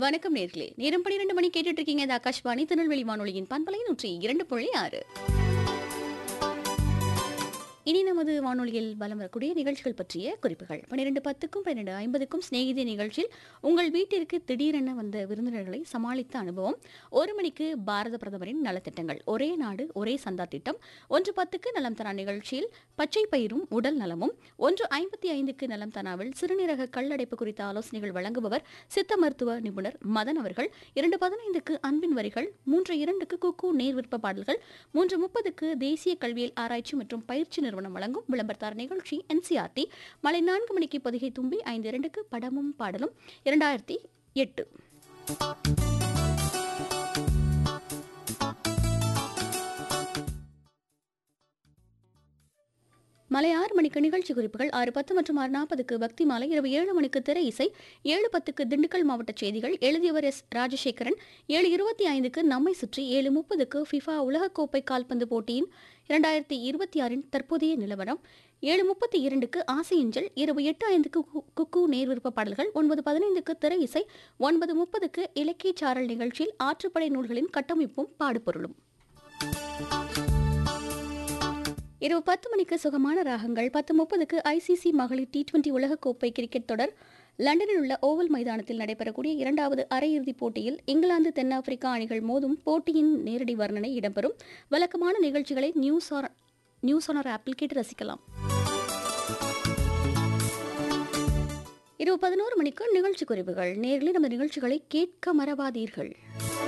வணக்கம் நேர்களே நேரம் பன்னிரண்டு மணி கேட்டுட்டு இருக்கீங்க இது ஆகாஷ்வாணி திருநெல்வேலி வானொலியின் பண்பலை நூற்றி இரண்டு புள்ளி ஆறு இனி நமது வானொலியில் வலம் வரக்கூடிய நிகழ்ச்சிகள் பற்றிய குறிப்புகள் பன்னிரெண்டு பத்துக்கும் பன்னிரெண்டு ஐம்பதுக்கும் சிநேகிதி நிகழ்ச்சியில் உங்கள் வீட்டிற்கு திடீரென வந்த விருந்தினர்களை சமாளித்த அனுபவம் ஒரு மணிக்கு பாரத பிரதமரின் நலத்திட்டங்கள் ஒரே நாடு ஒரே சந்தா திட்டம் ஒன்று பத்துக்கு நலம் தரா நிகழ்ச்சியில் பச்சை பயிரும் உடல் நலமும் ஒன்று ஐம்பத்தி ஐந்துக்கு நலம் தனாவில் சிறுநீரக கல்லடைப்பு குறித்த ஆலோசனைகள் வழங்குபவர் சித்த மருத்துவ நிபுணர் மதன் அவர்கள் இரண்டு பதினைந்துக்கு அன்பின் வரிகள் மூன்று இரண்டுக்கு குக்கு நேர் விருப்ப பாடல்கள் மூன்று முப்பதுக்கு தேசிய கல்வியல் ஆராய்ச்சி மற்றும் பயிற்சி நிறுவனம் வழங்கும் விளம்பரத்தார் நிகழ்ச்சி என்சிஆர்டி மாலை நான்கு மணிக்கு பொதிகை தும்பி ஐந்து இரண்டுக்கு படமும் பாடலும் இரண்டாயிரத்தி எட்டு மாலை ஆறு மணிக்கு நிகழ்ச்சி குறிப்புகள் ஆறு பத்து மற்றும் ஆறு நாற்பதுக்கு பக்தி மாலை இரவு ஏழு மணிக்கு திரை இசை ஏழு பத்துக்கு திண்டுக்கல் மாவட்ட செய்திகள் எழுதியவர் எஸ் ராஜசேகரன் ஏழு இருபத்தி ஐந்துக்கு நம்மை சுற்றி ஏழு முப்பதுக்கு ஃபிஃபா உலகக்கோப்பை கால்பந்து போட்டியின் இரண்டாயிரத்தி இருபத்தி ஆறின் தற்போதைய நிலவரம் ஏழு முப்பத்தி இரண்டுக்கு ஆசையஞ்சல் இரவு எட்டு ஐந்துக்கு கு- குக்கு நேர் விருப்ப பாடல்கள் ஒன்பது பதினைந்துக்கு திரை இசை ஒன்பது முப்பதுக்கு இலக்கிய சாரல் நிகழ்ச்சியில் ஆற்றுப்படை நூல்களின் கட்டமைப்பும் பாடுபொருளும் இரவு பத்து மணிக்கு சுகமான ராகங்கள் பத்து முப்பதுக்கு ஐசிசி மகளிர் டி டுவெண்டி உலகக்கோப்பை கிரிக்கெட் தொடர் லண்டனில் உள்ள ஓவல் மைதானத்தில் நடைபெறக்கூடிய இரண்டாவது அரையிறுதிப் போட்டியில் இங்கிலாந்து தென்னாப்பிரிக்கா அணிகள் மோதும் போட்டியின் நேரடி வர்ணனை இடம்பெறும் வழக்கமான நிகழ்ச்சிகளை நியூஸ் ஆர் நியூஸ் ஆனர் ஆப்பில் கேட்டு ரசிக்கலாம் இரவு பதினோரு மணிக்கு நிகழ்ச்சி குறிப்புகள் நேரில் நம்ம நிகழ்ச்சிகளை கேட்க மறவாதீர்கள்